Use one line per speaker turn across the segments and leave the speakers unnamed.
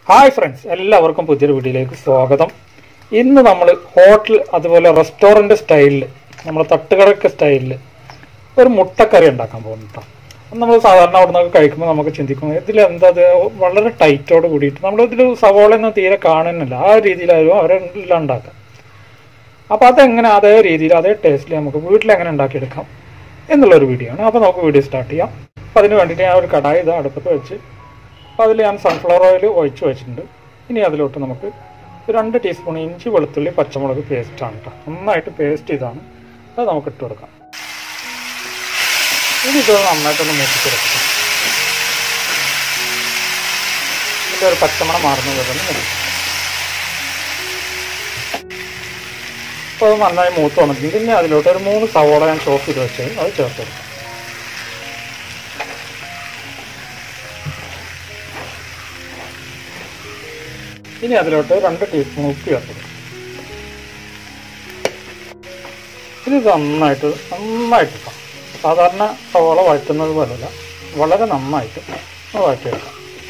hi friends എല്ലാവർക്കും പുതിയൊരു വീഡിയോയിലേക്ക് സ്വാഗതം ഇന്ന് നമ്മൾ ഹോട്ടൽ അതുപോലെ റെസ്റ്റോറൻറ്റ് സ്റ്റൈലിൽ നമ്മൾ തട്ടുകടക്ക് സ്റ്റൈലിൽ ഒരു മുട്ടക്കറി ഉണ്ടാക്കാൻ പോകുന്നു കേട്ടോ നമ്മൾ സാധാരണ അവിടെ നിന്നൊക്കെ കഴിക്കുമ്പോൾ നമുക്ക് ചിന്തിക്കും ഇതിൽ എന്താ ഇത് വളരെ ടൈറ്റോട് കൂടിയിട്ട് നമ്മൾ ഇതിൽ സവോളയൊന്നും തീരെ കാണുന്നില്ല ആ രീതിയിലായിരുന്നു അവരെല്ലാം ഉണ്ടാക്കുക അപ്പോൾ അതെങ്ങനെ അതേ രീതിയിൽ അതേ ടേസ്റ്റിൽ നമുക്ക് വീട്ടിൽ എങ്ങനെ ഉണ്ടാക്കിയെടുക്കാം എന്നുള്ളൊരു വീഡിയോ ആണ് അപ്പോൾ നമുക്ക് വീഡിയോ സ്റ്റാർട്ട് ചെയ്യാം അപ്പോൾ അതിന് വേണ്ടിയിട്ട് ഞാൻ ഒരു കടായി ഇത് അടുപ്പത്ത് വെച്ച് അപ്പോൾ അതിൽ ഞാൻ സൺഫ്ലവർ ഓയിൽ ഒഴിച്ച് വെച്ചിട്ടുണ്ട് ഇനി അതിലോട്ട് നമുക്ക് ഒരു രണ്ട് ടീസ്പൂൺ ഇഞ്ചി വെളുത്തുള്ളി പച്ചമുളക് പേസ്റ്റാണ് കേട്ടോ നന്നായിട്ട് പേസ്റ്റ് ചെയ്താണ് അത് നമുക്ക് ഇട്ട് കൊടുക്കാം ഇനി ഇത് നന്നായിട്ടൊന്ന് മൂപ്പിച്ചെടുക്കാം ഇതിൻ്റെ ഒരു പച്ചമണം മാറുന്നത് വരെ ഒന്ന് മൂപ്പിക്കാം അപ്പോൾ അത് നന്നായി മൂത്ത് വന്നിട്ടുണ്ട് ഇനി അതിലോട്ട് ഒരു മൂന്ന് സവോള ഞാൻ ചോപ്പ് ചെയ്ത് വെച്ചത് അത് ചേർത്ത് കൊടുക്കാം ഇനി അതിലോട്ട് രണ്ട് ടീസ്പൂൺ ഉപ്പ് ചേർത്ത് കൊടുക്കാം ഇത് നന്നായിട്ട് നന്നായിട്ട് ഇട്ടാം സാധാരണ സവോള വഴറ്റുന്നത് പോലെയല്ല വളരെ നന്നായിട്ട് വഴറ്റിയെടുക്കാം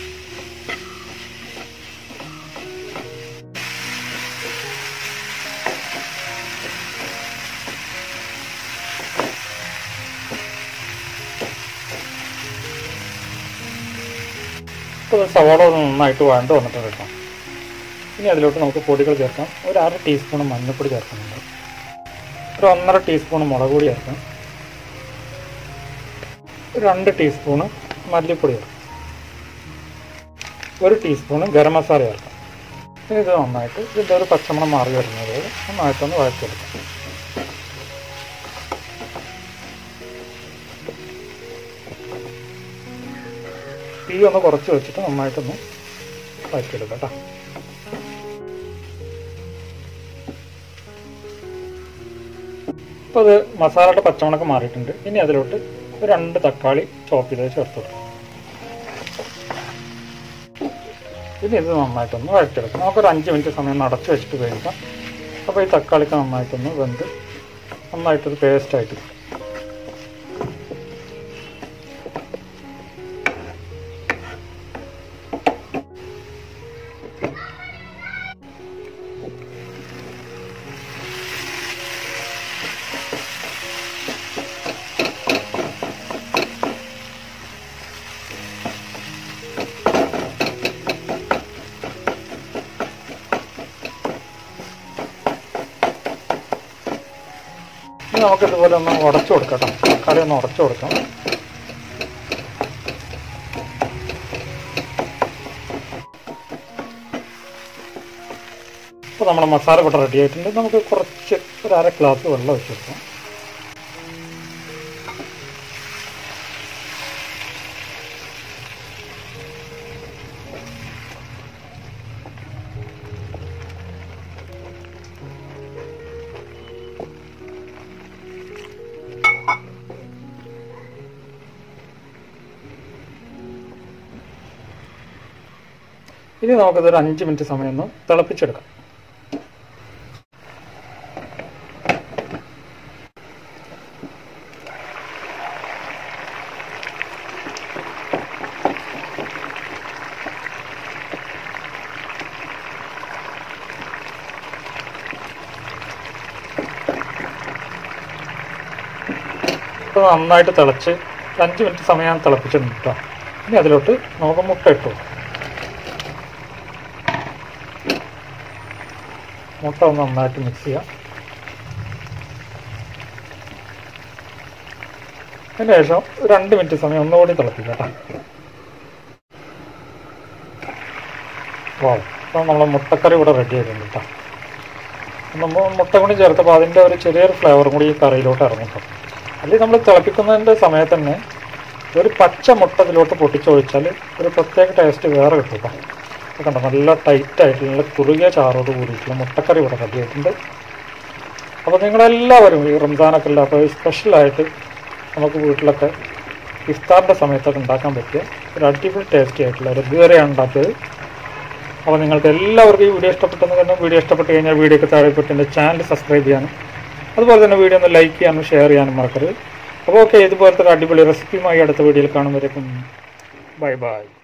ഇപ്പോൾ സവാള ഒന്ന് നന്നായിട്ട് വഴണ്ട് വന്നിട്ടുണ്ട് കേട്ടോ ഇനി അതിലോട്ട് നമുക്ക് പൊടികൾ ചേർക്കാം ഒരു അര ടീസ്പൂൺ മഞ്ഞൾപ്പൊടി ചേർക്കുന്നുണ്ട് ഒരു ഒന്നര ടീസ്പൂൺ മുളക് പൊടി ചേർക്കാം ഒരു രണ്ട് ടീസ്പൂണ് മല്ലിപ്പൊടി ചേർക്കാം ഒരു ടീസ്പൂണ് ഗരം മസാല ചേർക്കാം ഇനി ഇത് നന്നായിട്ട് ഇതിൻ്റെ ഒരു പച്ചമണം മാറി വരുന്നത് വരെ നന്നായിട്ടൊന്ന് വഴറ്റിയെടുക്കാം തീ ഒന്ന് കുറച്ച് വെച്ചിട്ട് നന്നായിട്ടൊന്ന് വഴറ്റിയെടുക്കാം കേട്ടോ ഇപ്പോൾ അത് മസാലയുടെ പച്ചമുളക് മാറിയിട്ടുണ്ട് ഇനി അതിലോട്ട് ഒരു രണ്ട് തക്കാളി ചോപ്പ് ചെയ്ത് ചേർത്ത് കൊടുക്കും ഇനി ഇത് നന്നായിട്ടൊന്ന് വഴറ്റിയെടുക്കാം നമുക്കൊരു അഞ്ച് മിനിറ്റ് സമയം നടച്ച് വെച്ചിട്ട് വേവിക്കാം അപ്പോൾ ഈ തക്കാളിക്ക് നന്നായിട്ടൊന്ന് വെന്ത് നന്നായിട്ടൊരു പേസ്റ്റായിട്ട് കിട്ടും ഇനി നമുക്ക് ഇതുപോലെ ഒന്ന് ഉടച്ചു കൊടുക്കാം കേട്ടോ തക്കാളി ഒന്ന് ഉടച്ചു കൊടുക്കാം ഇപ്പോൾ നമ്മുടെ മസാല കൂടെ റെഡി ആയിട്ടുണ്ട് നമുക്ക് കുറച്ച് ഒരു അര ഗ്ലാസ് വെള്ളം ഒഴിച്ച് കൊടുക്കാം ഇനി നമുക്കിതൊരു അഞ്ച് മിനിറ്റ് സമയം ഒന്ന് തിളപ്പിച്ചെടുക്കാം ഇപ്പോൾ നന്നായിട്ട് തിളച്ച് ഒരു അഞ്ച് മിനിറ്റ് സമയം ഞാൻ തിളപ്പിച്ചിട്ടുണ്ട് കേട്ടോ ഇനി അതിലോട്ട് നമുക്ക് മുട്ട ഇട്ടു കൊടുക്കാം മുട്ട ഒന്ന് നന്നായിട്ട് മിക്സ് ചെയ്യാം അതിന് ശേഷം രണ്ട് മിനിറ്റ് സമയം ഒന്നുകൂടി തിളപ്പിക്കാം കേട്ടോ ഓ അപ്പോൾ നമ്മളെ മുട്ടക്കറി ഇവിടെ റെഡി ആയിട്ടുണ്ട് കേട്ടോ നമ്മൾ മുട്ട കൂടി ചേർത്തപ്പോൾ അതിൻ്റെ ഒരു ചെറിയൊരു ഫ്ലേവറും കൂടി ഈ കറിയിലോട്ട് ഇറങ്ങും കേട്ടോ അല്ലെങ്കിൽ നമ്മൾ തിളപ്പിക്കുന്നതിൻ്റെ സമയത്ത് തന്നെ ഒരു പച്ച മുട്ട ഇതിലോട്ട് പൊട്ടിച്ചൊഴിച്ചാൽ ഒരു പ്രത്യേക ടേസ്റ്റ് വേറെ കിട്ടും കേട്ടോ ഇത് കണ്ടോ നല്ല ടൈറ്റ് ആയിട്ട് നല്ല കുറുകിയ ചാറോട് കൂടിയിട്ടുള്ള മുട്ടക്കറി ഇവിടെ റെഡി ആയിട്ടുണ്ട് അപ്പോൾ നിങ്ങളെല്ലാവരും ഈ റംസാനൊക്കെ ഉള്ള അപ്പോൾ സ്പെഷ്യലായിട്ട് നമുക്ക് വീട്ടിലൊക്കെ ഇഫ്താറിൻ്റെ സമയത്തൊക്കെ ഉണ്ടാക്കാൻ പറ്റിയ ഒരു അടിപൊളി ടേസ്റ്റി ആയിട്ടുള്ള ഒരു ഇതുവരെയാണ് ഉണ്ടാക്കിയത് അപ്പോൾ നിങ്ങൾക്ക് എല്ലാവർക്കും ഈ വീഡിയോ ഇഷ്ടപ്പെട്ടെന്ന് തന്നെ വീഡിയോ ഇഷ്ടപ്പെട്ട് കഴിഞ്ഞാൽ വീഡിയോക്ക് താഴെപ്പെട്ട് എൻ്റെ ചാനൽ സബ്സ്ക്രൈബ് ചെയ്യാനും അതുപോലെ തന്നെ വീഡിയോ ഒന്ന് ലൈക്ക് ചെയ്യാനും ഷെയർ ചെയ്യാനും മറക്കരുത് അപ്പോൾ ഓക്കെ ഇതുപോലത്തെ ഒരു അടിപൊളി റെസിപ്പിയുമായി അടുത്ത വീഡിയോയിൽ കാണുമ്പോഴേക്കും ബൈ ബൈ